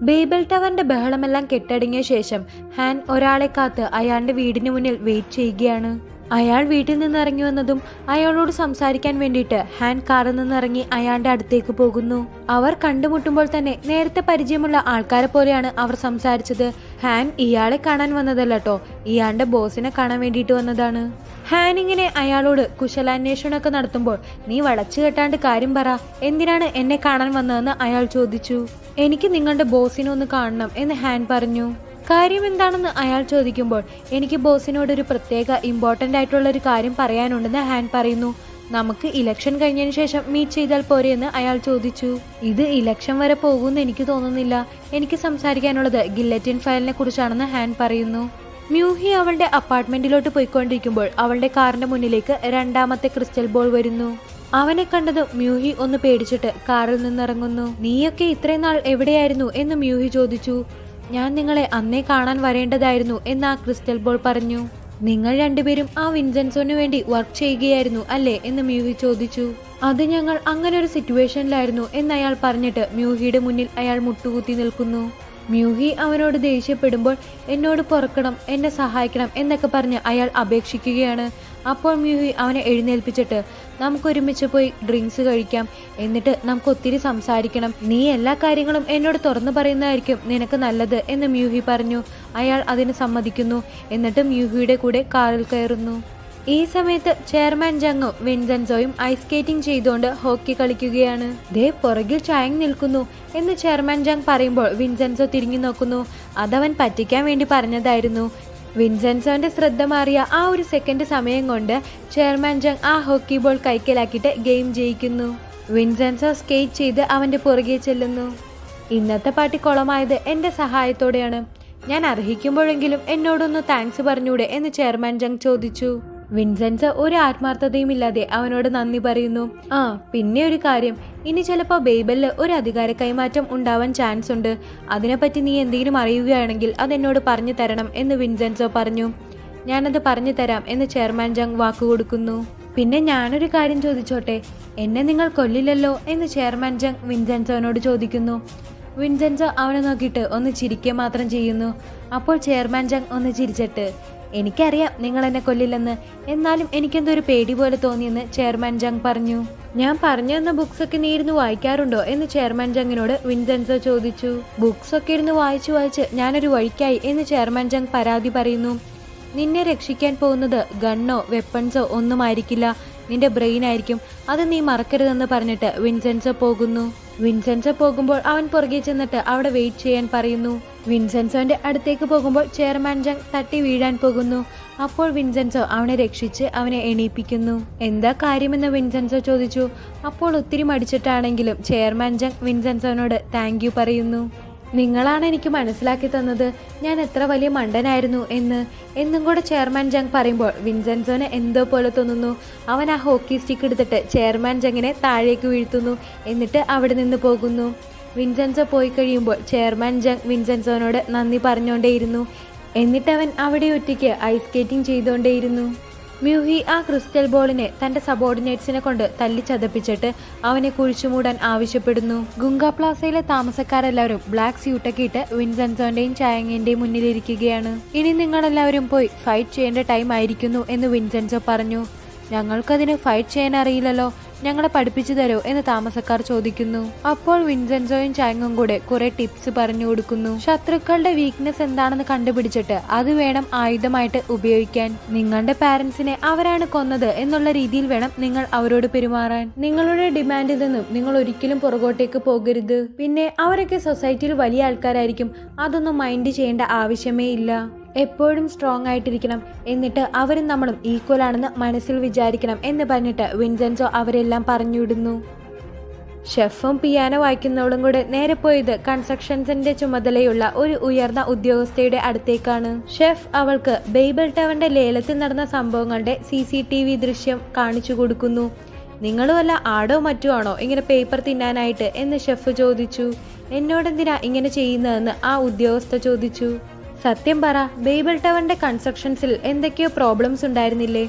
Babel ടവറിന്റെ ബഹളമെല്ലാം കെട്ടടങ്ങിയ ശേഷം Han ഒരാളെ കാത്ത് അയാളുടെ വീടിന് മുന്നിൽ വെയിറ്റ് ചെയ്യുകയാണ് അയാൾ വീട്ടിൽ നിന്ന് ഇറങ്ങി വന്നതും അയാളോട് സംസാരിക്കാൻ വേണ്ടിയിട്ട് ഹാൻ കാറിൽ നിന്ന് ഇറങ്ങി അയാളുടെ അടുത്തേക്ക് പോകുന്നു അവർ കണ്ടുമുട്ടുമ്പോൾ തന്നെ നേരത്തെ പരിചയമുള്ള ആൾക്കാരെ പോലെയാണ് അവർ സംസാരിച്ചത് ഹാൻ ഇയാളെ കാണാൻ വന്നതല്ല കേട്ടോ ഇയാളുടെ ബോസിനെ കാണാൻ വേണ്ടിയിട്ട് വന്നതാണ് ഹാൻ ഇങ്ങനെ അയാളോട് കുശലാന്വേഷണമൊക്കെ നടത്തുമ്പോൾ നീ വളച്ചു കെട്ടാണ്ട് കാര്യം പറ എന്തിനാണ് എന്നെ കാണാൻ വന്നതെന്ന് അയാൾ ചോദിച്ചു എനിക്ക് നിങ്ങളുടെ ബോസിനെ ഒന്ന് കാണണം എന്ന് ഹാൻ പറഞ്ഞു കാര്യം എന്താണെന്ന് അയാൾ ചോദിക്കുമ്പോൾ എനിക്ക് ബോസിനോട് ഒരു പ്രത്യേക ഇമ്പോർട്ടൻ്റ് ആയിട്ടുള്ള ഒരു കാര്യം പറയാനുണ്ടെന്ന് ഹാൻ പറയുന്നു നമുക്ക് ഇലക്ഷൻ കഴിഞ്ഞതിന് ശേഷം മീറ്റ് ചെയ്താൽ പോരെയെന്ന് അയാൾ ചോദിച്ചു ഇത് ഇലക്ഷൻ വരെ പോകുമെന്ന് എനിക്ക് തോന്നുന്നില്ല എനിക്ക് സംസാരിക്കാനുള്ളത് ഗില്ലറ്റിൻ ഫയലിനെ കുറിച്ചാണെന്ന് ഹാൻ പറയുന്നു മ്യൂഹി അവളുടെ അപ്പാർട്ട്മെന്റിലോട്ട് പോയിക്കൊണ്ടിരിക്കുമ്പോൾ അവളുടെ കാറിന്റെ മുന്നിലേക്ക് രണ്ടാമത്തെ ക്രിസ്റ്റൽ ബോൾ വരുന്നു അവനെ കണ്ടത് മ്യൂഹി ഒന്ന് പേടിച്ചിട്ട് കാറിൽ നിന്നിറങ്ങുന്നു നീയൊക്കെ ഇത്രയും നാൾ എവിടെയായിരുന്നു എന്ന് മ്യൂഹി ചോദിച്ചു ഞാൻ നിങ്ങളെ അന്നേ കാണാൻ വരേണ്ടതായിരുന്നു എന്ന് ആ ക്രിസ്റ്റൽ ബോൾ പറഞ്ഞു നിങ്ങൾ രണ്ടുപേരും ആ വിൻസെൻസോന് വേണ്ടി വർക്ക് ചെയ്യുകയായിരുന്നു അല്ലേ എന്ന് മ്യൂഹി ചോദിച്ചു അത് ഞങ്ങൾ അങ്ങനെ ഒരു സിറ്റുവേഷനിലായിരുന്നു എന്ന് അയാൾ പറഞ്ഞിട്ട് മ്യൂഹിയുടെ മുന്നിൽ അയാൾ മുട്ടുകുത്തി നിൽക്കുന്നു മ്യൂഹി അവനോട് ദേഷ്യപ്പെടുമ്പോൾ എന്നോട് പൊറക്കണം എന്നെ സഹായിക്കണം എന്നൊക്കെ പറഞ്ഞ് അയാൾ അപേക്ഷിക്കുകയാണ് അപ്പോൾ മ്യൂഹി അവനെ എഴുന്നേൽപ്പിച്ചിട്ട് നമുക്ക് ഒരുമിച്ച് പോയി ഡ്രിങ്ക്സ് കഴിക്കാം എന്നിട്ട് നമുക്ക് ഒത്തിരി സംസാരിക്കണം നീ എല്ലാ കാര്യങ്ങളും എന്നോട് തുറന്നു പറയുന്നതായിരിക്കും നിനക്ക് നല്ലത് എന്ന് മ്യൂഹി പറഞ്ഞു അയാൾ അതിന് സമ്മതിക്കുന്നു എന്നിട്ട് മ്യൂഹിയുടെ കൂടെ കാറിൽ കയറുന്നു ഈ സമയത്ത് ചെയർമാൻ ജങ്ങും വിൻസെൻസോയും ഐസ് സ്കേറ്റിംഗ് ചെയ്തുകൊണ്ട് ഹോക്കി കളിക്കുകയാണ് ദേ പുറകിൽ ചായങ് നിൽക്കുന്നു എന്ന് ചെയർമാൻ ജങ് പറയുമ്പോൾ വിൻസെൻസോ തിരിഞ്ഞു നോക്കുന്നു അതവൻ പറ്റിക്കാൻ വേണ്ടി പറഞ്ഞതായിരുന്നു വിൻസെൻസോന്റെ ശ്രദ്ധ മാറിയ ആ ഒരു സെക്കൻഡ് സമയം കൊണ്ട് ചെയർമാൻ ജങ് ആ ഹോക്കി ബോൾ കൈക്കലാക്കിയിട്ട് ഗെയിം ജയിക്കുന്നു വിൻസെൻസോ സ്കേറ്റ് ചെയ്ത് അവന്റെ പുറകെ ചെല്ലുന്നു ഇന്നത്തെ പാട്ടി കുളമായത് എന്റെ സഹായത്തോടെയാണ് ഞാൻ അർഹിക്കുമ്പോഴെങ്കിലും എന്നോടൊന്ന് താങ്ക്സ് പറഞ്ഞൂടെ എന്ന് ചെയർമാൻ ജങ് ചോദിച്ചു വിൻസെൻസ് ഒരു ആത്മാർത്ഥതയും ഇല്ലാതെ അവനോട് നന്ദി പറയുന്നു ആ പിന്നെ ഒരു കാര്യം ഇനി ചിലപ്പോൾ ബേബലിൽ ഒരു അധികാര കൈമാറ്റം ഉണ്ടാവാൻ ചാൻസ് ഉണ്ട് അതിനെപ്പറ്റി നീ എന്തെങ്കിലും അറിയുകയാണെങ്കിൽ അതെന്നോട് പറഞ്ഞു തരണം എന്ന് വിൻസെൻസോ പറഞ്ഞു ഞാനത് പറഞ്ഞു തരാം എന്ന് ചെയർമാൻ ജങ് വാക്കു കൊടുക്കുന്നു പിന്നെ ഞാനൊരു കാര്യം ചോദിച്ചോട്ടെ എന്നെ നിങ്ങൾ കൊല്ലില്ലല്ലോ എന്ന് ചെയർമാൻ ജങ് വിൻസെൻസോനോട് ചോദിക്കുന്നു വിൻസെൻസോ അവനെ നോക്കിയിട്ട് ഒന്ന് ചിരിക്കുക മാത്രം ചെയ്യുന്നു അപ്പോൾ ചെയർമാൻ ജങ് ഒന്ന് ചിരിച്ചിട്ട് എനിക്കറിയാം നിങ്ങൾ എന്നെ കൊല്ലില്ലെന്ന് എന്നാലും എനിക്കെന്തോ ഒരു പേടി പോലെ തോന്നിയെന്ന് ചെയർമാൻ ജങ് പറഞ്ഞു ഞാൻ പറഞ്ഞു തന്ന ബുക്സ് ഒക്കെ നീ ഇരുന്ന് വായിക്കാറുണ്ടോ എന്ന് ചെയർമാൻ ജങ്ങിനോട് വിൻസെൻസോ ചോദിച്ചു ബുക്സ് ഒക്കെ ഇരുന്ന് വായിച്ചു വായിച്ച് ഞാനൊരു വഴിക്കായി എന്ന് ചെയർമാൻ ജങ് പരാതി പറയുന്നു നിന്നെ രക്ഷിക്കാൻ പോകുന്നത് ഗണ്ണോ വെപ്പൺസോ ഒന്നുമായിരിക്കില്ല നിന്റെ ബ്രെയിൻ ആയിരിക്കും അത് നീ മറക്കരുതെന്ന് പറഞ്ഞിട്ട് വിൻസെൻസോ പോകുന്നു വിൻസെൻസോ പോകുമ്പോൾ അവൻ പുറകെ ചെന്നിട്ട് അവിടെ വെയിറ്റ് ചെയ്യാൻ പറയുന്നു വിൻസെൻസോന്റെ അടുത്തേക്ക് പോകുമ്പോൾ ചെയർമാൻ ജങ് തട്ടി വീഴാൻ പോകുന്നു അപ്പോൾ വിൻസെൻസോ അവനെ രക്ഷിച്ച് അവനെ എണീപ്പിക്കുന്നു എന്താ കാര്യമെന്ന് വിൻസെൻസോ ചോദിച്ചു അപ്പോൾ ഒത്തിരി മടിച്ചിട്ടാണെങ്കിലും ചെയർമാൻ ജങ് വിൻസെൻസോനോട് താങ്ക് യു പറയുന്നു നിങ്ങളാണ് എനിക്ക് മനസ്സിലാക്കി തന്നത് ഞാൻ എത്ര വലിയ മണ്ടനായിരുന്നു എന്ന് എന്നും കൂടെ ചെയർമാൻ ജങ് പറയുമ്പോൾ വിൻസെൻസോന് എന്തോ പോലെ തോന്നുന്നു അവൻ ആ ഹോക്കി സ്റ്റിക്ക് എടുത്തിട്ട് ചെയർമാൻ ജങ്ങിനെ താഴേക്ക് വീഴ്ത്തുന്നു എന്നിട്ട് അവിടെ നിന്ന് പോകുന്നു വിൻസെൻസോ പോയി കഴിയുമ്പോൾ ചെയർമാൻ ജങ് വിൻസെൻസോനോട് നന്ദി പറഞ്ഞുകൊണ്ടേയിരുന്നു എന്നിട്ടവൻ അവിടെ ഒറ്റയ്ക്ക് ഐസ് സ്കേറ്റിംഗ് ചെയ്തുകൊണ്ടേയിരുന്നു മ്യൂഹി ആ ക്രിസ്റ്റൽ ബോളിനെ തന്റെ സബോർഡിനേറ്റ്സിനെ കൊണ്ട് തല്ലി ചതപ്പിച്ചിട്ട് അവനെ കുഴിച്ചുമൂടാൻ ആവശ്യപ്പെടുന്നു ഗുങ്ക പ്ലാസയിലെ താമസക്കാരെല്ലാവരും ബ്ലാക്ക് സ്യൂട്ടൊക്കെ ഇട്ട് വിൻസെൻസോന്റെയും ചായങ്ങിന്റെയും മുന്നിലിരിക്കുകയാണ് ഇനി നിങ്ങളെല്ലാവരും പോയി ഫൈറ്റ് ചെയ്യേണ്ട ടൈം ആയിരിക്കുന്നു എന്ന് വിൻസെൻസോ പറഞ്ഞു ഞങ്ങൾക്കതിന് ഫൈറ്റ് ചെയ്യാൻ അറിയില്ലല്ലോ ഞങ്ങളെ പഠിപ്പിച്ചു തരോ എന്ന് താമസക്കാർ ചോദിക്കുന്നു അപ്പോൾ വിൻസെൻസോയും ചായങ്ങും കൂടെ കുറെ ടിപ്സ് പറഞ്ഞു കൊടുക്കുന്നു ശത്രുക്കളുടെ വീക്ക്നെസ് എന്താണെന്ന് കണ്ടുപിടിച്ചിട്ട് അത് വേണം ആയുധമായിട്ട് ഉപയോഗിക്കാൻ നിങ്ങളുടെ പാരന്റ്സിനെ അവരാണ് കൊന്നത് എന്നുള്ള രീതിയിൽ വേണം നിങ്ങൾ അവരോട് പെരുമാറാൻ നിങ്ങളുടെ ഡിമാൻഡിൽ നിന്നും നിങ്ങൾ ഒരിക്കലും പുറകോട്ടേക്ക് പോകരുത് പിന്നെ അവരൊക്കെ സൊസൈറ്റിയിൽ വലിയ ആൾക്കാരായിരിക്കും അതൊന്നും മൈൻഡ് ചെയ്യേണ്ട ആവശ്യമേ ഇല്ല എപ്പോഴും സ്ട്രോങ് ആയിട്ടിരിക്കണം എന്നിട്ട് അവരും നമ്മളും ഈക്വൽ ആണെന്ന് മനസ്സിൽ വിചാരിക്കണം എന്ന് പറഞ്ഞിട്ട് വിൻസെൻസോ അവരെല്ലാം പറഞ്ഞുവിടുന്നു ഷെഫും പിയാനോ വായിക്കുന്നവളും കൂടെ നേരെ പോയത് കൺസ്ട്രക്ഷൻസിന്റെ ചുമതലയുള്ള ഒരു ഉയർന്ന ഉദ്യോഗസ്ഥയുടെ അടുത്തേക്കാണ് ഷെഫ് അവൾക്ക് ബൈബിൾ ടവറിന്റെ ലേലത്തിൽ നടന്ന സംഭവങ്ങളുടെ സി സി ടി വി ദൃശ്യം കാണിച്ചു കൊടുക്കുന്നു നിങ്ങൾ വല്ല ആടോ മറ്റോ ആണോ ഇങ്ങനെ പേപ്പർ തിന്നാനായിട്ട് എന്ന് ഷെഫ് ചോദിച്ചു എന്നോടെന്തിനാ ഇങ്ങനെ ചെയ്യുന്നതെന്ന് ആ ഉദ്യോഗസ്ഥ ചോദിച്ചു സത്യം പറ ബൈബിൾ ടവറിന്റെ കൺസ്ട്രക്ഷൻസിൽ എന്തൊക്കെയോ പ്രോബ്ലംസ് ഉണ്ടായിരുന്നില്ലേ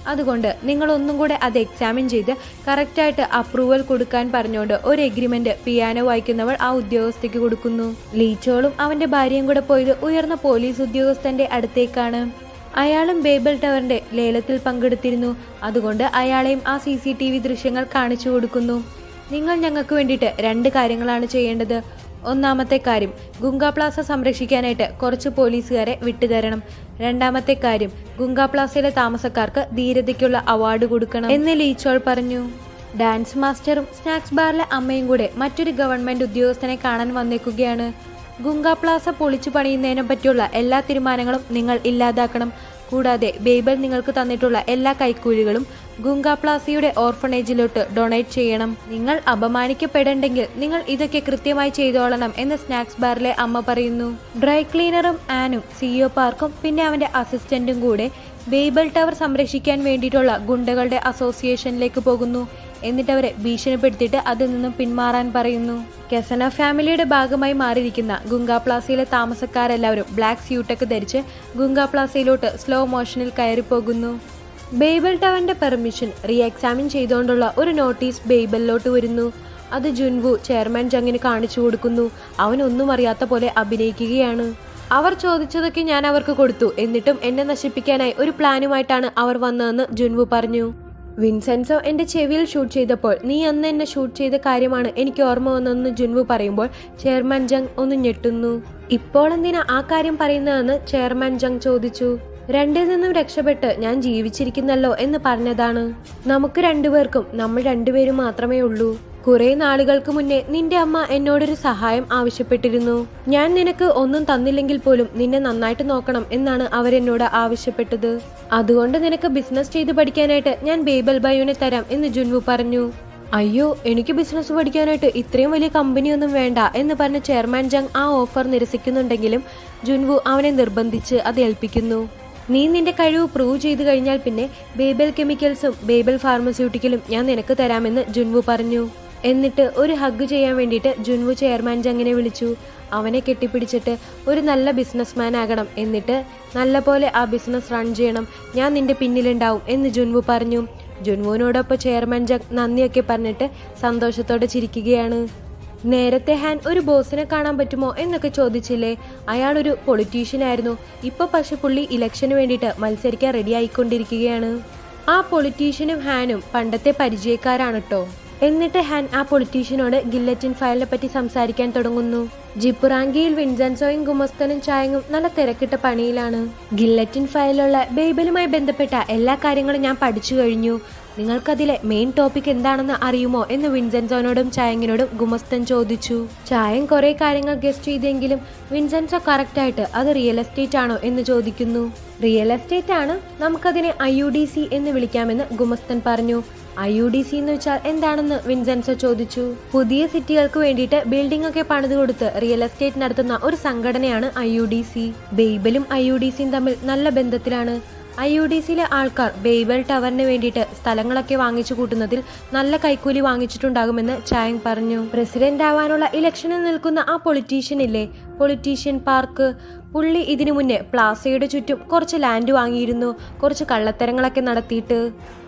അതുകൊണ്ട് നിങ്ങൾ ഒന്നും കൂടെ അത് എക്സാമിൻ ചെയ്ത് കറക്റ്റായിട്ട് അപ്രൂവൽ കൊടുക്കാൻ പറഞ്ഞുകൊണ്ട് ഒരു എഗ്രിമെന്റ് പിയാനോ വായിക്കുന്നവൾ ആ ഉദ്യോഗസ്ഥയ്ക്ക് കൊടുക്കുന്നു ലീച്ചോളും അവന്റെ ഭാര്യയും കൂടെ പോയത് ഉയർന്ന പോലീസ് ഉദ്യോഗസ്ഥന്റെ അടുത്തേക്കാണ് അയാളും ബേബൽ ടവറിന്റെ ലേലത്തിൽ പങ്കെടുത്തിരുന്നു അതുകൊണ്ട് അയാളെയും ആ സി സി ടി വി ദൃശ്യങ്ങൾ കാണിച്ചു കൊടുക്കുന്നു നിങ്ങൾ ഞങ്ങൾക്ക് വേണ്ടിയിട്ട് രണ്ട് കാര്യങ്ങളാണ് ചെയ്യേണ്ടത് ഒന്നാമത്തെ കാര്യം ഗുങ്ക പ്ലാസ സംരക്ഷിക്കാനായിട്ട് കുറച്ച് പോലീസുകാരെ വിട്ടുതരണം രണ്ടാമത്തെ കാര്യം ഗുങ്ക പ്ലാസയിലെ താമസക്കാർക്ക് ധീരതയ്ക്കുള്ള അവാർഡ് കൊടുക്കണം എന്ന് ലീച്ചോൾ പറഞ്ഞു ഡാൻസ് മാസ്റ്ററും സ്നാക്സ് ബാറിലെ അമ്മയും കൂടെ മറ്റൊരു ഗവൺമെന്റ് ഉദ്യോഗസ്ഥനെ കാണാൻ വന്നേക്കുകയാണ് ഗുങ്ക പ്ലാസ പൊളിച്ചു പണിയുന്നതിനെ പറ്റിയുള്ള എല്ലാ തീരുമാനങ്ങളും നിങ്ങൾ ഇല്ലാതാക്കണം കൂടാതെ ബേബൽ നിങ്ങൾക്ക് തന്നിട്ടുള്ള എല്ലാ കൈക്കൂലികളും ഗുങ്ക പ്ലാസയുടെ ഓർഫണേജിലോട്ട് ഡൊണേറ്റ് ചെയ്യണം നിങ്ങൾ അപമാനിക്കപ്പെടണ്ടെങ്കിൽ നിങ്ങൾ ഇതൊക്കെ കൃത്യമായി ചെയ്തോളണം എന്ന് സ്നാക്സ് ബാറിലെ അമ്മ പറയുന്നു ഡ്രൈ ക്ലീനറും ആനും സിഇഒ പാർക്കും പിന്നെ അവന്റെ അസിസ്റ്റന്റും കൂടെ ബേബൽ ടവർ സംരക്ഷിക്കാൻ വേണ്ടിയിട്ടുള്ള ഗുണ്ടകളുടെ അസോസിയേഷനിലേക്ക് പോകുന്നു എന്നിട്ട് അവരെ ഭീഷണിപ്പെടുത്തിയിട്ട് അതിൽ നിന്നും പിന്മാറാൻ പറയുന്നു കെസന ഫാമിലിയുടെ ഭാഗമായി മാറിയിരിക്കുന്ന ഗുങ്ക പ്ലാസയിലെ താമസക്കാരെല്ലാവരും ബ്ലാക്ക് സ്യൂട്ടൊക്കെ ധരിച്ച് ഗുങ്ക പ്ലാസയിലോട്ട് സ്ലോ മോഷനിൽ കയറിപ്പോകുന്നു ബേബൽ ടവറിന്റെ പെർമിഷൻ റീ എക്സാമിൻ ചെയ്തുകൊണ്ടുള്ള ഒരു നോട്ടീസ് ബേബലിലോട്ട് വരുന്നു അത് ജുൻവു ചെയർമാൻ ജങ്ങിന് കാണിച്ചു കൊടുക്കുന്നു അവൻ ഒന്നും അറിയാത്ത പോലെ അഭിനയിക്കുകയാണ് അവർ ചോദിച്ചതൊക്കെ ഞാൻ അവർക്ക് കൊടുത്തു എന്നിട്ടും എന്നെ നശിപ്പിക്കാനായി ഒരു പ്ലാനുമായിട്ടാണ് അവർ വന്നതെന്ന് ജുൻവു പറഞ്ഞു വിൻസെൻസോ എന്റെ ചെവിയിൽ ഷൂട്ട് ചെയ്തപ്പോൾ നീ അന്ന് എന്നെ ഷൂട്ട് ചെയ്ത കാര്യമാണ് എനിക്ക് ഓർമ്മ വന്നതെന്ന് ജുൻവു പറയുമ്പോൾ ചെയർമാൻ ജങ് ഒന്ന് ഞെട്ടുന്നു ഇപ്പോൾ എന്തിനാ ആ കാര്യം പറയുന്നതെന്ന് ചെയർമാൻ ജങ് ചോദിച്ചു രണ്ടിൽ നിന്നും രക്ഷപ്പെട്ട് ഞാൻ ജീവിച്ചിരിക്കുന്നല്ലോ എന്ന് പറഞ്ഞതാണ് നമുക്ക് രണ്ടുപേർക്കും നമ്മൾ രണ്ടുപേരും മാത്രമേ ഉള്ളൂ കുറെ നാളുകൾക്ക് മുന്നേ നിന്റെ അമ്മ എന്നോടൊരു സഹായം ആവശ്യപ്പെട്ടിരുന്നു ഞാൻ നിനക്ക് ഒന്നും തന്നില്ലെങ്കിൽ പോലും നിന്നെ നന്നായിട്ട് നോക്കണം എന്നാണ് അവരെന്നോട് ആവശ്യപ്പെട്ടത് അതുകൊണ്ട് നിനക്ക് ബിസിനസ് ചെയ്ത് പഠിക്കാനായിട്ട് ഞാൻ ബേബൽ ബയോനെ തരാം എന്ന് ജുൻവു പറഞ്ഞു അയ്യോ എനിക്ക് ബിസിനസ് പഠിക്കാനായിട്ട് ഇത്രയും വലിയ കമ്പനിയൊന്നും വേണ്ട എന്ന് പറഞ്ഞ ചെയർമാൻ ജങ് ആ ഓഫർ നിരസിക്കുന്നുണ്ടെങ്കിലും ജുൻവു അവനെ നിർബന്ധിച്ച് അത് ഏൽപ്പിക്കുന്നു നീ നിന്റെ കഴിവ് പ്രൂവ് ചെയ്തു കഴിഞ്ഞാൽ പിന്നെ ബേബൽ കെമിക്കൽസും ബേബൽ ഫാർമസ്യൂട്ടിക്കലും ഞാൻ നിനക്ക് തരാമെന്ന് ജുൻവു പറഞ്ഞു എന്നിട്ട് ഒരു ഹഗ് ചെയ്യാൻ വേണ്ടിയിട്ട് ജുൻവു ചെയർമാൻ ജങ്ങിനെ വിളിച്ചു അവനെ കെട്ടിപ്പിടിച്ചിട്ട് ഒരു നല്ല ബിസിനസ്മാൻ ആകണം എന്നിട്ട് നല്ല പോലെ ആ ബിസിനസ് റൺ ചെയ്യണം ഞാൻ നിന്റെ പിന്നിലുണ്ടാവും എന്ന് ജുൻവു പറഞ്ഞു ജുൻവുവിനോടൊപ്പം ചെയർമാൻ ജങ് നന്ദിയൊക്കെ പറഞ്ഞിട്ട് സന്തോഷത്തോടെ ചിരിക്കുകയാണ് നേരത്തെ ഹാൻ ഒരു ബോസിനെ കാണാൻ പറ്റുമോ എന്നൊക്കെ ചോദിച്ചില്ലേ അയാൾ ഒരു പൊളിറ്റീഷ്യൻ ആയിരുന്നു ഇപ്പൊ പക്ഷെ പുള്ളി ഇലക്ഷന് വേണ്ടിയിട്ട് മത്സരിക്കാൻ റെഡി ആയിക്കൊണ്ടിരിക്കുകയാണ് ആ പൊളിറ്റീഷ്യനും ഹാനും പണ്ടത്തെ പരിചയക്കാരാണ് കേട്ടോ എന്നിട്ട് ഹാൻ ആ പൊളിറ്റീഷ്യനോട് ഗില്ലറ്റിൻ ഫയലിനെ പറ്റി സംസാരിക്കാൻ തുടങ്ങുന്നു ജിപ്പുറാങ്കിയിൽ വിൻസെൻസോയും ഗുമസ്തനും ചായങ്ങും നല്ല തിരക്കിട്ട പണിയിലാണ് ഗില്ലറ്റിൻ ഫയലിലുള്ള ബൈബിളുമായി ബന്ധപ്പെട്ട എല്ലാ കാര്യങ്ങളും ഞാൻ പഠിച്ചു കഴിഞ്ഞു നിങ്ങൾക്കതിലെ മെയിൻ ടോപ്പിക് എന്താണെന്ന് അറിയുമോ എന്ന് വിൻസെൻസോനോടും ചായങ്ങിനോടും ഗുമസ്തൻ ചോദിച്ചു ചായൻ കുറെ കാര്യങ്ങൾ ഗസ്റ്റ് ചെയ്തെങ്കിലും വിൻസെൻസോ കറക്റ്റ് ആയിട്ട് അത് റിയൽ എസ്റ്റേറ്റ് ആണോ എന്ന് ചോദിക്കുന്നു റിയൽ എസ്റ്റേറ്റ് ആണ് നമുക്കതിനെ ഐ യു ഡി സി എന്ന് വിളിക്കാമെന്ന് ഗുമസ്തൻ പറഞ്ഞു ഐ യു ഡി സി എന്ന് വെച്ചാൽ എന്താണെന്ന് വിൻസെൻസോ ചോദിച്ചു പുതിയ സിറ്റികൾക്ക് വേണ്ടിയിട്ട് ബിൽഡിംഗ് ഒക്കെ പണിത് കൊടുത്ത് റിയൽ എസ്റ്റേറ്റ് നടത്തുന്ന ഒരു സംഘടനയാണ് ഐ യു ഡി സി ബെയ്ബലും ഐ യു ഡി സിയും തമ്മിൽ നല്ല ബന്ധത്തിലാണ് ഐ യു ഡി സിയിലെ ആൾക്കാർ ബെയ്ബൽ ടവറിന് വേണ്ടിയിട്ട് സ്ഥലങ്ങളൊക്കെ വാങ്ങിച്ചു കൂട്ടുന്നതിൽ നല്ല കൈക്കൂലി വാങ്ങിച്ചിട്ടുണ്ടാകുമെന്ന് ചായങ് പറഞ്ഞു പ്രസിഡന്റ് ആവാനുള്ള ഇലക്ഷനിൽ നിൽക്കുന്ന ആ പൊളിറ്റീഷ്യൻ ഇല്ലേ പൊളിറ്റീഷ്യൻ പാർക്ക് പുള്ളി ഇതിനു മുന്നേ പ്ലാസയുടെ ചുറ്റും കുറച്ച് ലാൻഡ് വാങ്ങിയിരുന്നു കുറച്ച് കള്ളത്തരങ്ങളൊക്കെ നടത്തിയിട്ട്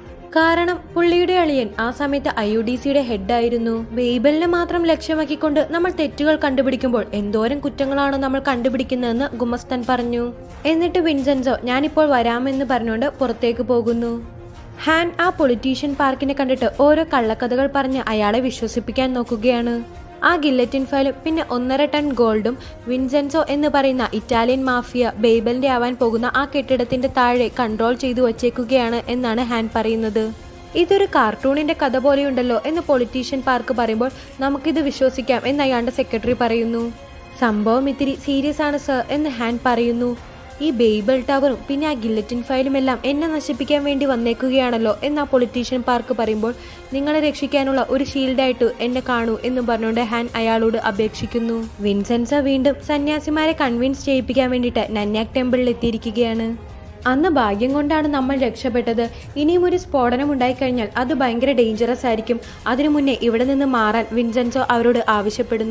കാരണം പുള്ളിയുടെ അളിയൻ ആ സമയത്ത് ഐ യു ഡി സിയുടെ ഹെഡായിരുന്നു ബൈബലിനെ മാത്രം ലക്ഷ്യമാക്കിക്കൊണ്ട് നമ്മൾ തെറ്റുകൾ കണ്ടുപിടിക്കുമ്പോൾ എന്തോരം കുറ്റങ്ങളാണ് നമ്മൾ കണ്ടുപിടിക്കുന്നതെന്ന് ഗുമസ്തൻ പറഞ്ഞു എന്നിട്ട് വിൻസെൻസോ ഞാനിപ്പോൾ വരാമെന്ന് പറഞ്ഞുകൊണ്ട് പുറത്തേക്ക് പോകുന്നു ഹാൻ ആ പൊളിറ്റീഷ്യൻ പാർക്കിനെ കണ്ടിട്ട് ഓരോ കള്ളക്കഥകൾ പറഞ്ഞ് അയാളെ വിശ്വസിപ്പിക്കാൻ നോക്കുകയാണ് ആ ഗില്ലറ്റിൻ ഫയലും പിന്നെ ഒന്നര ടൺ ഗോൾഡും വിൻസെൻസോ എന്ന് പറയുന്ന ഇറ്റാലിയൻ മാഫിയ ബേബലിന്റെ ആവാൻ പോകുന്ന ആ കെട്ടിടത്തിന്റെ താഴെ കൺട്രോൾ ചെയ്തു വച്ചേക്കുകയാണ് എന്നാണ് ഹാൻ പറയുന്നത് ഇതൊരു കാർട്ടൂണിന്റെ കഥ പോലെയുണ്ടല്ലോ എന്ന് പൊളിറ്റീഷ്യൻ പാർക്ക് പറയുമ്പോൾ നമുക്കിത് വിശ്വസിക്കാം എന്ന് അയാളുടെ സെക്രട്ടറി പറയുന്നു സംഭവം ഇത്തിരി സീരിയസ് ആണ് സർ എന്ന് ഹാൻ പറയുന്നു ഈ ബേബിൾ ടവറും പിന്നെ ആ ഗില്ലറ്റിൻ ഫയലും എല്ലാം എന്നെ നശിപ്പിക്കാൻ വേണ്ടി വന്നേക്കുകയാണല്ലോ എന്ന് ആ പൊളിറ്റീഷ്യൻ പാർക്ക് പറയുമ്പോൾ നിങ്ങളെ രക്ഷിക്കാനുള്ള ഒരു ഷീൽഡായിട്ട് എന്നെ കാണൂ എന്ന് പറഞ്ഞുകൊണ്ട് ഹാൻ അയാളോട് അപേക്ഷിക്കുന്നു വിൻസെൻസ വീണ്ടും സന്യാസിമാരെ കൺവിൻസ് ചെയ്യിപ്പിക്കാൻ വേണ്ടിയിട്ട് നന്യാക് ടെമ്പിളിൽ എത്തിയിരിക്കുകയാണ് അന്ന് ഭാഗ്യം കൊണ്ടാണ് നമ്മൾ രക്ഷപ്പെട്ടത് ഇനിയും ഒരു സ്ഫോടനം ഉണ്ടായിക്കഴിഞ്ഞാൽ അത് ഭയങ്കര ഡേഞ്ചറസ് ആയിരിക്കും അതിനു മുന്നേ ഇവിടെ നിന്ന് മാറാൻ വിൻസെൻസോ അവരോട് ആവശ്യപ്പെടുന്നു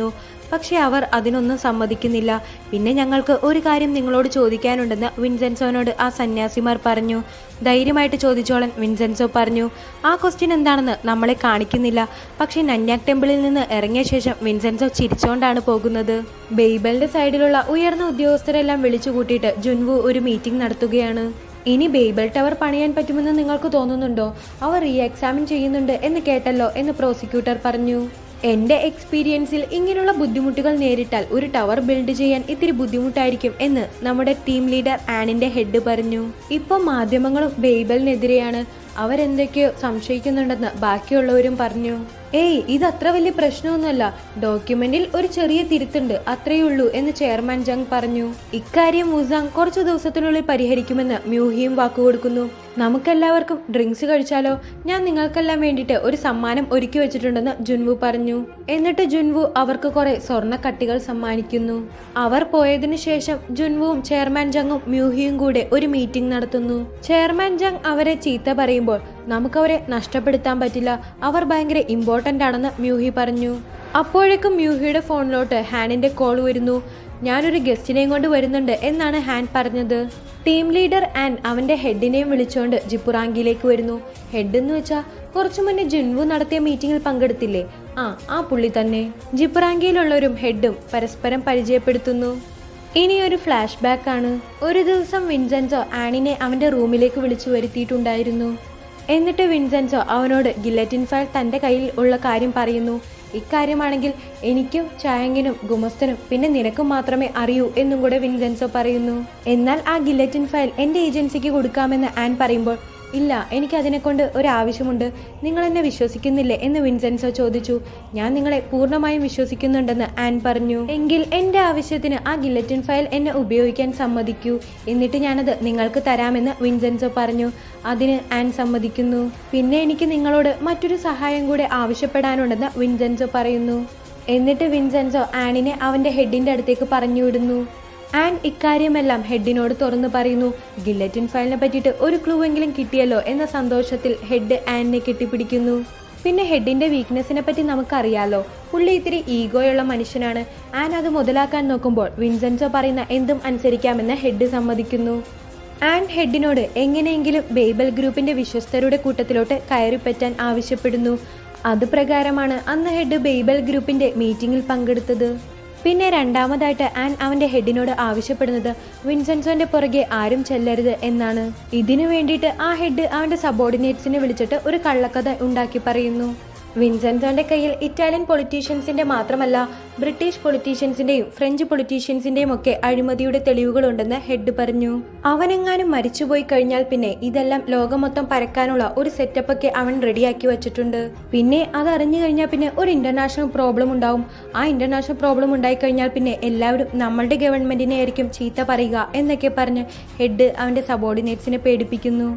പക്ഷെ അവർ അതിനൊന്നും സമ്മതിക്കുന്നില്ല പിന്നെ ഞങ്ങൾക്ക് ഒരു കാര്യം നിങ്ങളോട് ചോദിക്കാനുണ്ടെന്ന് വിൻസെൻസോനോട് ആ സന്യാസിമാർ പറഞ്ഞു ധൈര്യമായിട്ട് ചോദിച്ചോളൻ വിൻസെൻസോ പറഞ്ഞു ആ ക്വസ്റ്റ്യൻ എന്താണെന്ന് നമ്മളെ കാണിക്കുന്നില്ല പക്ഷെ നന്യാക് ടെമ്പിളിൽ നിന്ന് ഇറങ്ങിയ ശേഷം വിൻസെൻസോ ചിരിച്ചോണ്ടാണ് പോകുന്നത് ബെയ്ബലിന്റെ സൈഡിലുള്ള ഉയർന്ന ഉദ്യോഗസ്ഥരെല്ലാം വിളിച്ചു കൂട്ടിയിട്ട് ജുൻവു ഒരു മീറ്റിംഗ് നടത്തുകയാണ് ഇനി ബേബിൾ ടവർ പണിയാൻ പറ്റുമെന്ന് നിങ്ങൾക്ക് തോന്നുന്നുണ്ടോ അവർ റീ എക്സാമിൻ ചെയ്യുന്നുണ്ട് എന്ന് കേട്ടല്ലോ എന്ന് പ്രോസിക്യൂട്ടർ പറഞ്ഞു എന്റെ എക്സ്പീരിയൻസിൽ ഇങ്ങനെയുള്ള ബുദ്ധിമുട്ടുകൾ നേരിട്ടാൽ ഒരു ടവർ ബിൽഡ് ചെയ്യാൻ ഇത്തിരി ബുദ്ധിമുട്ടായിരിക്കും എന്ന് നമ്മുടെ ടീം ലീഡർ ആനിന്റെ ഹെഡ് പറഞ്ഞു ഇപ്പോൾ മാധ്യമങ്ങളും ബേബലിനെതിരെയാണ് അവരെന്തൊക്കെയോ സംശയിക്കുന്നുണ്ടെന്ന് ബാക്കിയുള്ളവരും പറഞ്ഞു ഏയ് ഇത് അത്ര വലിയ പ്രശ്നമൊന്നുമല്ല ഡോക്യുമെന്റിൽ ഒരു ചെറിയ തിരുത്തുണ്ട് അത്രയേ ഉള്ളൂ എന്ന് ചെയർമാൻ ജങ് പറഞ്ഞു ഇക്കാര്യം മുസാങ് കുറച്ചു ദിവസത്തിനുള്ളിൽ പരിഹരിക്കുമെന്ന് മ്യൂഹിയും വാക്കുകൊടുക്കുന്നു നമുക്കെല്ലാവർക്കും ഡ്രിങ്ക്സ് കഴിച്ചാലോ ഞാൻ നിങ്ങൾക്കെല്ലാം വേണ്ടിയിട്ട് ഒരു സമ്മാനം ഒരുക്കി വെച്ചിട്ടുണ്ടെന്ന് ജുൻവു പറഞ്ഞു എന്നിട്ട് ജുൻവു അവർക്ക് കുറെ സ്വർണ്ണ കട്ടികൾ സമ്മാനിക്കുന്നു അവർ പോയതിനു ശേഷം ജുൻവുവും ചെയർമാൻ ജങ്ങും മ്യൂഹിയും കൂടെ ഒരു മീറ്റിംഗ് നടത്തുന്നു ചെയർമാൻ ജങ് അവരെ ചീത്ത പറയുമ്പോൾ നമുക്കവരെ നഷ്ടപ്പെടുത്താൻ പറ്റില്ല അവർ ഭയങ്കര ഇമ്പോർട്ടൻ്റ് ആണെന്ന് മ്യൂഹി പറഞ്ഞു അപ്പോഴേക്കും മ്യൂഹിയുടെ ഫോണിലോട്ട് ഹാനിന്റെ കോൾ വരുന്നു ഞാനൊരു ഗസ്റ്റിനെയും കൊണ്ട് വരുന്നുണ്ട് എന്നാണ് ഹാൻ പറഞ്ഞത് ടീം ലീഡർ ആൻ അവന്റെ ഹെഡിനെയും വിളിച്ചുകൊണ്ട് ജിപ്പുറാങ്കിയിലേക്ക് വരുന്നു ഹെഡ് എന്ന് വെച്ചാൽ കുറച്ചു മുന്നേ ജുൻവു നടത്തിയ മീറ്റിംഗിൽ പങ്കെടുത്തില്ലേ ആ ആ പുള്ളി തന്നെ ജിപ്പുറാങ്കിയിലുള്ളവരും ഹെഡും പരസ്പരം പരിചയപ്പെടുത്തുന്നു ഇനി ഒരു ഫ്ലാഷ് ബാക്ക് ആണ് ഒരു ദിവസം വിൻസെൻസോ ആനിനെ അവന്റെ റൂമിലേക്ക് വിളിച്ചു വരുത്തിയിട്ടുണ്ടായിരുന്നു എന്നിട്ട് വിൻസെൻസോ അവനോട് ഗില്ലറ്റിൻ ഫയൽ തന്റെ കയ്യിൽ ഉള്ള കാര്യം പറയുന്നു ഇക്കാര്യമാണെങ്കിൽ എനിക്കും ചായങ്ങിനും ഗുമസ്തനും പിന്നെ നിനക്കും മാത്രമേ അറിയൂ എന്നും കൂടെ വിൻസെൻസോ പറയുന്നു എന്നാൽ ആ ഗില്ലറ്റിൻ ഫയൽ എന്റെ ഏജൻസിക്ക് കൊടുക്കാമെന്ന് ആൻ പറയുമ്പോൾ ഇല്ല എനിക്ക് അതിനെക്കൊണ്ട് ഒരു ആവശ്യമുണ്ട് നിങ്ങൾ എന്നെ വിശ്വസിക്കുന്നില്ലേ എന്ന് വിൻസെൻസോ ചോദിച്ചു ഞാൻ നിങ്ങളെ പൂർണ്ണമായും വിശ്വസിക്കുന്നുണ്ടെന്ന് ആൻ പറഞ്ഞു എങ്കിൽ എന്റെ ആവശ്യത്തിന് ആ ഗില്ലറ്റിൻ ഫയൽ എന്നെ ഉപയോഗിക്കാൻ സമ്മതിക്കൂ എന്നിട്ട് ഞാനത് നിങ്ങൾക്ക് തരാമെന്ന് വിൻസെൻസോ പറഞ്ഞു അതിന് ആൻ സമ്മതിക്കുന്നു പിന്നെ എനിക്ക് നിങ്ങളോട് മറ്റൊരു സഹായം കൂടെ ആവശ്യപ്പെടാനുണ്ടെന്ന് വിൻസെൻസോ പറയുന്നു എന്നിട്ട് വിൻസെൻസോ ആനിനെ അവന്റെ ഹെഡിന്റെ അടുത്തേക്ക് പറഞ്ഞു വിടുന്നു ആൻ ഇക്കാര്യമെല്ലാം ഹെഡിനോട് തുറന്നു പറയുന്നു ഗില്ലറ്റിൻ ഫയലിനെ പറ്റിയിട്ട് ഒരു ക്ലൂ എങ്കിലും കിട്ടിയല്ലോ എന്ന സന്തോഷത്തിൽ ഹെഡ് ആനിനെ കെട്ടിപ്പിടിക്കുന്നു പിന്നെ ഹെഡിന്റെ വീക്ക്നെസ്സിനെ പറ്റി നമുക്കറിയാലോ പുള്ളി ഇത്തിരി ഈഗോയുള്ള മനുഷ്യനാണ് ആൻ അത് മുതലാക്കാൻ നോക്കുമ്പോൾ വിൻസെൻസോ പറയുന്ന എന്തും അനുസരിക്കാമെന്ന് ഹെഡ് സമ്മതിക്കുന്നു ആൻ ഹെഡിനോട് എങ്ങനെയെങ്കിലും ബേബൽ ഗ്രൂപ്പിന്റെ വിശ്വസ്തരുടെ കൂട്ടത്തിലോട്ട് കയറിപ്പറ്റാൻ ആവശ്യപ്പെടുന്നു അത് പ്രകാരമാണ് അന്ന് ഹെഡ് ബേബൽ ഗ്രൂപ്പിന്റെ മീറ്റിംഗിൽ പങ്കെടുത്തത് പിന്നെ രണ്ടാമതായിട്ട് ആൻ അവന്റെ ഹെഡിനോട് ആവശ്യപ്പെടുന്നത് വിൻസെൻസോന്റെ പുറകെ ആരും ചെല്ലരുത് എന്നാണ് ഇതിനു വേണ്ടിയിട്ട് ആ ഹെഡ് അവന്റെ സബോർഡിനേറ്റ്സിനെ വിളിച്ചിട്ട് ഒരു കള്ളക്കഥ ഉണ്ടാക്കി പറയുന്നു വിൻസെൻസോന്റെ കയ്യിൽ ഇറ്റാലിയൻ പൊളിറ്റീഷ്യൻസിന്റെ മാത്രമല്ല ബ്രിട്ടീഷ് പൊളിറ്റീഷ്യൻസിന്റെയും ഫ്രഞ്ച് പൊളിറ്റീഷ്യൻസിന്റെയും ഒക്കെ അഴിമതിയുടെ തെളിവുകളുണ്ടെന്ന് ഹെഡ് പറഞ്ഞു അവനെങ്ങാനും മരിച്ചുപോയി കഴിഞ്ഞാൽ പിന്നെ ഇതെല്ലാം ലോകം മൊത്തം പരക്കാനുള്ള ഒരു സെറ്റപ്പ് ഒക്കെ അവൻ റെഡിയാക്കി വെച്ചിട്ടുണ്ട് പിന്നെ അത് അറിഞ്ഞു കഴിഞ്ഞാൽ പിന്നെ ഒരു ഇന്റർനാഷണൽ പ്രോബ്ലം ഉണ്ടാവും ആ ഇന്റർനാഷണൽ പ്രോബ്ലം ഉണ്ടായി കഴിഞ്ഞാൽ പിന്നെ എല്ലാവരും നമ്മളുടെ ഗവൺമെന്റിനെ ആയിരിക്കും ചീത്ത പറയുക എന്നൊക്കെ പറഞ്ഞ് ഹെഡ് അവന്റെ സബോർഡിനേറ്റ്സിനെ പേടിപ്പിക്കുന്നു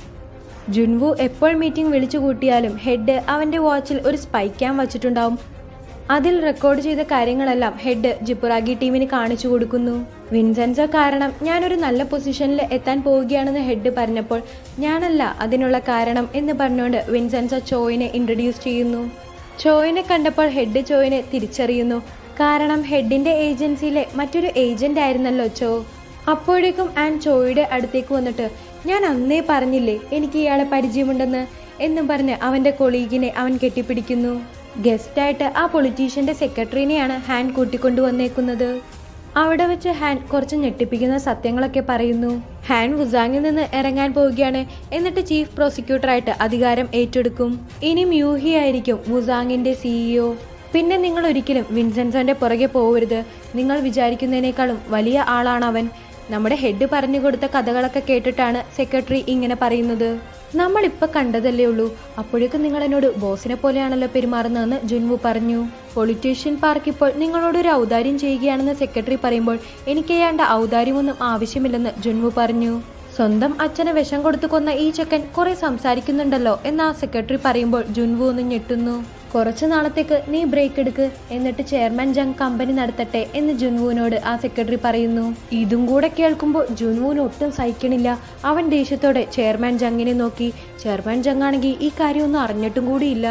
ജുൻവു എപ്പോൾ മീറ്റിംഗ് വിളിച്ചു കൂട്ടിയാലും ഹെഡ് അവന്റെ വാച്ചിൽ ഒരു സ്പൈ ക്യാം വച്ചിട്ടുണ്ടാവും അതിൽ റെക്കോർഡ് ചെയ്ത കാര്യങ്ങളെല്ലാം ഹെഡ് ജിപ്പുറാഗി ടീമിന് കാണിച്ചു കൊടുക്കുന്നു വിൻസെൻസോ കാരണം ഞാനൊരു നല്ല പൊസിഷനിൽ എത്താൻ പോവുകയാണെന്ന് ഹെഡ് പറഞ്ഞപ്പോൾ ഞാനല്ല അതിനുള്ള കാരണം എന്ന് പറഞ്ഞുകൊണ്ട് വിൻസെൻസോ ചോയിനെ ഇൻട്രൊഡ്യൂസ് ചെയ്യുന്നു ചോയിനെ കണ്ടപ്പോൾ ഹെഡ് ചോയിനെ തിരിച്ചറിയുന്നു കാരണം ഹെഡിന്റെ ഏജൻസിയിലെ മറ്റൊരു ഏജന്റ് ആയിരുന്നല്ലോ ചോ അപ്പോഴേക്കും ആൻ ചോയുടെ അടുത്തേക്ക് വന്നിട്ട് ഞാൻ അന്നേ പറഞ്ഞില്ലേ എനിക്ക് ഇയാളെ പരിചയമുണ്ടെന്ന് എന്നും പറഞ്ഞ് അവന്റെ കൊളീഗിനെ അവൻ കെട്ടിപ്പിടിക്കുന്നു ഗസ്റ്റായിട്ട് ആ പൊളിറ്റീഷ്യന്റെ സെക്രട്ടറിനെയാണ് ഹാൻ കൂട്ടിക്കൊണ്ടു വന്നേക്കുന്നത് അവിടെ വെച്ച് ഹാൻ കുറച്ച് ഞെട്ടിപ്പിക്കുന്ന സത്യങ്ങളൊക്കെ പറയുന്നു ഹാൻ വുസാങ്ങിൽ നിന്ന് ഇറങ്ങാൻ പോവുകയാണ് എന്നിട്ട് ചീഫ് പ്രോസിക്യൂട്ടറായിട്ട് അധികാരം ഏറ്റെടുക്കും ഇനി മ്യൂഹി ആയിരിക്കും വുസാങ്ങിന്റെ സിഇഒ പിന്നെ നിങ്ങൾ ഒരിക്കലും വിൻസെൻസോന്റെ പുറകെ പോവരുത് നിങ്ങൾ വിചാരിക്കുന്നതിനേക്കാളും വലിയ ആളാണ് അവൻ നമ്മുടെ ഹെഡ് പറഞ്ഞു കൊടുത്ത കഥകളൊക്കെ കേട്ടിട്ടാണ് സെക്രട്ടറി ഇങ്ങനെ പറയുന്നത് നമ്മൾ ഇപ്പൊ കണ്ടതല്ലേ ഉള്ളൂ അപ്പോഴേക്കും നിങ്ങൾ എന്നോട് ബോസിനെ പോലെയാണല്ലോ പെരുമാറുന്നതെന്ന് ജുൻവു പറഞ്ഞു പൊളിറ്റീഷ്യൻ പാർക്ക് ഇപ്പോൾ നിങ്ങളോട് ഒരു ഔദാര്യം ചെയ്യുകയാണെന്ന് സെക്രട്ടറി പറയുമ്പോൾ എനിക്ക് ഏതാണ്ട് ഔദാര്യമൊന്നും ആവശ്യമില്ലെന്ന് ജുൻവു പറഞ്ഞു സ്വന്തം അച്ഛനെ വിഷം കൊടുത്തു കൊന്ന ഈ ചെക്കൻ കുറെ സംസാരിക്കുന്നുണ്ടല്ലോ എന്ന് ആ സെക്രട്ടറി പറയുമ്പോൾ ജുൻവു ഒന്ന് ഞെട്ടുന്നു കുറച്ചു നാളത്തേക്ക് നീ ബ്രേക്ക് എടുക്ക് എന്നിട്ട് ചെയർമാൻ ജങ് കമ്പനി നടത്തട്ടെ എന്ന് ജുൻവുവിനോട് ആ സെക്രട്ടറി പറയുന്നു ഇതും കൂടെ കേൾക്കുമ്പോൾ ജുൻവുവിന് ഒട്ടും സഹിക്കണില്ല അവൻ ദേഷ്യത്തോടെ ചെയർമാൻ ജങ്ങിനെ നോക്കി ചെയർമാൻ ജങ് ആണെങ്കിൽ ഈ കാര്യമൊന്നും അറിഞ്ഞിട്ടും കൂടിയില്ല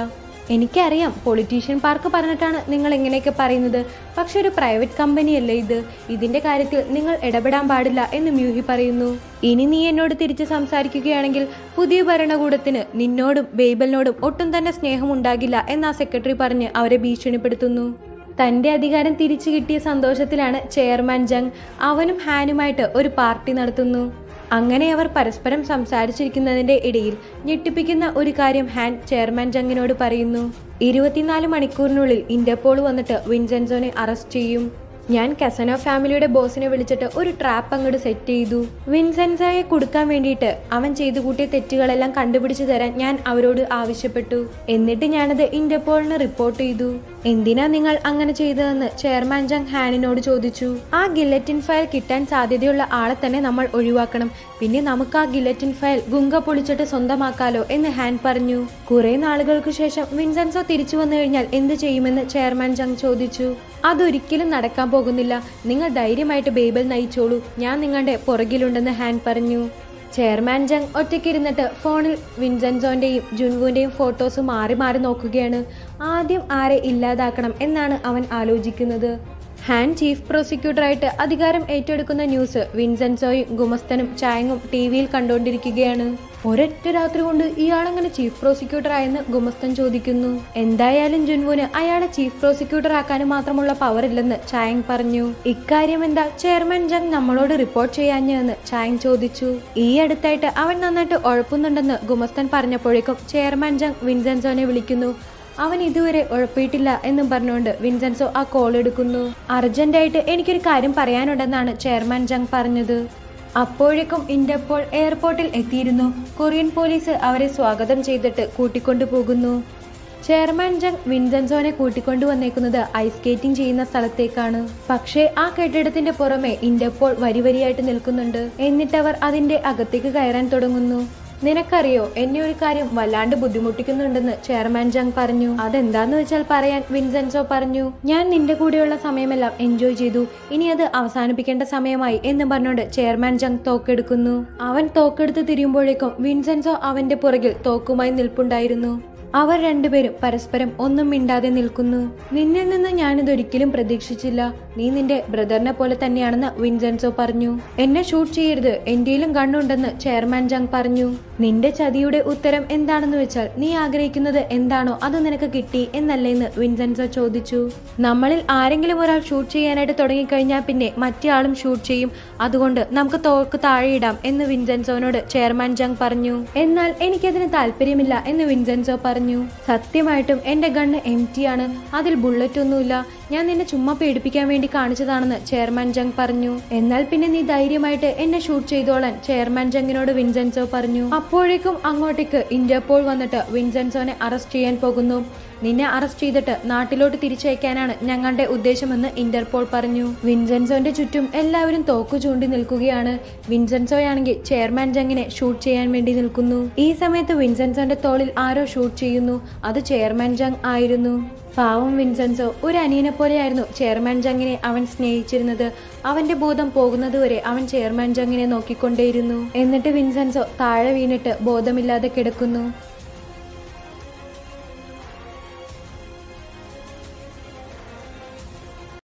എനിക്കറിയാം പൊളിറ്റീഷ്യൻ പാർക്ക് പറഞ്ഞിട്ടാണ് നിങ്ങൾ ഇങ്ങനെയൊക്കെ പറയുന്നത് പക്ഷെ ഒരു പ്രൈവറ്റ് കമ്പനിയല്ലേ ഇത് ഇതിന്റെ കാര്യത്തിൽ നിങ്ങൾ ഇടപെടാൻ പാടില്ല എന്ന് മ്യൂഹി പറയുന്നു ഇനി നീ എന്നോട് തിരിച്ച് സംസാരിക്കുകയാണെങ്കിൽ പുതിയ ഭരണകൂടത്തിന് നിന്നോടും ബേബലിനോടും ഒട്ടും തന്നെ സ്നേഹം ഉണ്ടാകില്ല എന്ന് ആ സെക്രട്ടറി പറഞ്ഞ് അവരെ ഭീഷണിപ്പെടുത്തുന്നു തന്റെ അധികാരം തിരിച്ചു കിട്ടിയ സന്തോഷത്തിലാണ് ചെയർമാൻ ജങ് അവനും ഹാനുമായിട്ട് ഒരു പാർട്ടി നടത്തുന്നു അങ്ങനെ അവർ പരസ്പരം സംസാരിച്ചിരിക്കുന്നതിന്റെ ഇടയിൽ ഞെട്ടിപ്പിക്കുന്ന ഒരു കാര്യം ഹാൻ ചെയർമാൻ ജങ്ങിനോട് പറയുന്നു ഇരുപത്തിനാല് മണിക്കൂറിനുള്ളിൽ ഇന്റർപോൾ വന്നിട്ട് വിൻസെൻസോനെ അറസ്റ്റ് ചെയ്യും ഞാൻ കസനോ ഫാമിലിയുടെ ബോസിനെ വിളിച്ചിട്ട് ഒരു ട്രാപ്പ് അങ്ങോട്ട് സെറ്റ് ചെയ്തു വിൻസെൻസോയെ കൊടുക്കാൻ വേണ്ടിയിട്ട് അവൻ ചെയ്തു കൂട്ടിയ തെറ്റുകളെല്ലാം കണ്ടുപിടിച്ചു തരാൻ ഞാൻ അവരോട് ആവശ്യപ്പെട്ടു എന്നിട്ട് ഞാനത് ഇന്റർപോളിന് റിപ്പോർട്ട് ചെയ്തു എന്തിനാ നിങ്ങൾ അങ്ങനെ ചെയ്തതെന്ന് ചെയർമാൻ ജങ് ഹാനിനോട് ചോദിച്ചു ആ ഗില്ലറ്റിൻ ഫയൽ കിട്ടാൻ സാധ്യതയുള്ള ആളെ തന്നെ നമ്മൾ ഒഴിവാക്കണം പിന്നെ നമുക്ക് ആ ഗില്ലറ്റിൻ ഫയൽ ഗുങ്ക പൊളിച്ചിട്ട് സ്വന്തമാക്കാലോ എന്ന് ഹാൻ പറഞ്ഞു കുറെ നാളുകൾക്ക് ശേഷം വിൻസെൻസോ തിരിച്ചു വന്നു കഴിഞ്ഞാൽ എന്ത് ചെയ്യുമെന്ന് ചെയർമാൻ ജങ് ചോദിച്ചു അതൊരിക്കലും നടക്കാൻ പോകുന്നില്ല നിങ്ങൾ ധൈര്യമായിട്ട് ബേബിൾ നയിച്ചോളൂ ഞാൻ നിങ്ങളുടെ പുറകിലുണ്ടെന്ന് ഹാൻ പറഞ്ഞു ചെയർമാൻ ജങ് ഒറ്റയ്ക്കിരുന്നിട്ട് ഫോണിൽ വിൻസെൻസോന്റെയും ജുൻവുന്റെയും ഫോട്ടോസ് മാറി മാറി നോക്കുകയാണ് ആദ്യം ആരെ ഇല്ലാതാക്കണം എന്നാണ് അവൻ ആലോചിക്കുന്നത് ഹാൻ ചീഫ് പ്രോസിക്യൂട്ടറായിട്ട് അധികാരം ഏറ്റെടുക്കുന്ന ന്യൂസ് വിൻസെൻസോയും ഗുമസ്തനും ചായങ്ങും ടി വിയിൽ കണ്ടുകൊണ്ടിരിക്കുകയാണ് ഒരൊറ്റ രാത്രി കൊണ്ട് ഇയാളെങ്ങനെ ചീഫ് പ്രോസിക്യൂട്ടർ ആയെന്ന് ഗുമസ്തൻ ചോദിക്കുന്നു എന്തായാലും ജുൻവുന് അയാളെ ചീഫ് പ്രോസിക്യൂട്ടർ ആക്കാനും മാത്രമുള്ള പവർ ഇല്ലെന്ന് ചായങ് പറഞ്ഞു ഇക്കാര്യം എന്താ ചെയർമാൻ ജങ് നമ്മളോട് റിപ്പോർട്ട് ചെയ്യാഞ്ഞെന്ന് ചായങ് ചോദിച്ചു ഈ അടുത്തായിട്ട് അവൻ നന്നായിട്ട് ഉഴപ്പുന്നുണ്ടെന്ന് ഗുമസ്തൻ പറഞ്ഞപ്പോഴേക്കും ചെയർമാൻ ജങ് വിൻസെൻസോനെ വിളിക്കുന്നു അവൻ ഇതുവരെ ഉഴപ്പിയിട്ടില്ല എന്നും പറഞ്ഞുകൊണ്ട് വിൻസെൻസോ ആ കോൾ എടുക്കുന്നു അർജന്റായിട്ട് എനിക്കൊരു കാര്യം പറയാനുണ്ടെന്നാണ് ചെയർമാൻ ജങ് പറഞ്ഞത് അപ്പോഴേക്കും ഇന്റർപോൾ എയർപോർട്ടിൽ എത്തിയിരുന്നു കൊറിയൻ പോലീസ് അവരെ സ്വാഗതം ചെയ്തിട്ട് കൂട്ടിക്കൊണ്ടു പോകുന്നു ചെയർമാൻ ജങ് വിൻസെൻസോനെ കൂട്ടിക്കൊണ്ടു വന്നേക്കുന്നത് ഐസ് സ്കേറ്റിംഗ് ചെയ്യുന്ന സ്ഥലത്തേക്കാണ് പക്ഷേ ആ കെട്ടിടത്തിന്റെ പുറമെ ഇന്റർപോൾ വരി വരിയായിട്ട് നിൽക്കുന്നുണ്ട് എന്നിട്ടവർ അതിന്റെ അകത്തേക്ക് കയറാൻ തുടങ്ങുന്നു നിനക്കറിയോ എന്നെ ഒരു കാര്യം വല്ലാണ്ട് ബുദ്ധിമുട്ടിക്കുന്നുണ്ടെന്ന് ചെയർമാൻ ജങ് പറഞ്ഞു അതെന്താന്ന് വെച്ചാൽ പറയാൻ വിൻസെൻസോ പറഞ്ഞു ഞാൻ നിന്റെ കൂടെയുള്ള സമയമെല്ലാം എൻജോയ് ചെയ്തു ഇനി അത് അവസാനിപ്പിക്കേണ്ട സമയമായി എന്ന് പറഞ്ഞുകൊണ്ട് ചെയർമാൻ ജങ് തോക്കെടുക്കുന്നു അവൻ തോക്കെടുത്ത് തിരിയുമ്പോഴേക്കും വിൻസെൻസോ അവന്റെ പുറകിൽ തോക്കുമായി നിൽപ്പുണ്ടായിരുന്നു അവർ രണ്ടുപേരും പരസ്പരം ഒന്നും മിണ്ടാതെ നിൽക്കുന്നു നിന്നിൽ നിന്ന് ഞാനിതൊരിക്കലും പ്രതീക്ഷിച്ചില്ല നീ നിന്റെ ബ്രദറിനെ പോലെ തന്നെയാണെന്ന് വിൻസെൻസോ പറഞ്ഞു എന്നെ ഷൂട്ട് ചെയ്യരുത് എന്റെയിലും കണ്ണുണ്ടെന്ന് ചെയർമാൻ ജങ് പറഞ്ഞു നിന്റെ ചതിയുടെ ഉത്തരം എന്താണെന്ന് വെച്ചാൽ നീ ആഗ്രഹിക്കുന്നത് എന്താണോ അത് നിനക്ക് കിട്ടി എന്നല്ലേന്ന് വിൻസെൻസോ ചോദിച്ചു നമ്മളിൽ ആരെങ്കിലും ഒരാൾ ഷൂട്ട് ചെയ്യാനായിട്ട് തുടങ്ങിക്കഴിഞ്ഞാൽ പിന്നെ മറ്റേ ആളും ഷൂട്ട് ചെയ്യും അതുകൊണ്ട് നമുക്ക് തോക്ക് താഴെയിടാം എന്ന് വിൻസെൻസോനോട് ചെയർമാൻ ജങ് പറഞ്ഞു എന്നാൽ എനിക്കതിന് താല്പര്യമില്ല എന്ന് വിൻസെൻസോ പറഞ്ഞു സത്യമായിട്ടും എന്റെ ഗണ്ണ് എം ടി ആണ് അതിൽ ബുള്ളറ്റ് ഒന്നുമില്ല ഞാൻ നിന്നെ ചുമ്മാ പേടിപ്പിക്കാൻ വേണ്ടി കാണിച്ചതാണെന്ന് ചെയർമാൻ ജങ് പറഞ്ഞു എന്നാൽ പിന്നെ നീ ധൈര്യമായിട്ട് എന്നെ ഷൂട്ട് ചെയ്തോളാൻ ചെയർമാൻ ജങ്ങിനോട് വിൻസെൻസോ പറഞ്ഞു അപ്പോഴേക്കും അങ്ങോട്ടേക്ക് ഇന്റർപോൾ വന്നിട്ട് വിൻസെൻസോനെ അറസ്റ്റ് ചെയ്യാൻ പോകുന്നു നിന്നെ അറസ്റ്റ് ചെയ്തിട്ട് നാട്ടിലോട്ട് തിരിച്ചയക്കാനാണ് ഞങ്ങളുടെ ഉദ്ദേശമെന്ന് ഇന്റർപോൾ പറഞ്ഞു വിൻസെൻസോന്റെ ചുറ്റും എല്ലാവരും തോക്കു ചൂണ്ടി നിൽക്കുകയാണ് വിൻസെൻസോയാണെങ്കിൽ ചെയർമാൻ ജങ്ങിനെ ഷൂട്ട് ചെയ്യാൻ വേണ്ടി നിൽക്കുന്നു ഈ സമയത്ത് വിൻസെൻസോന്റെ തോളിൽ ആരോ ഷൂട്ട് ചെയ്യുന്നു അത് ചെയർമാൻ ജങ് ആയിരുന്നു പാവം വിൻസെൻസോ ഒരു അനിയനെ പോലെയായിരുന്നു ചെയർമാൻ ജങ്ങിനെ അവൻ സ്നേഹിച്ചിരുന്നത് അവന്റെ ബോധം പോകുന്നതുവരെ അവൻ ചെയർമാൻ ജങ്ങിനെ നോക്കിക്കൊണ്ടേയിരുന്നു എന്നിട്ട് വിൻസെൻസോ താഴെ വീണിട്ട് ബോധമില്ലാതെ കിടക്കുന്നു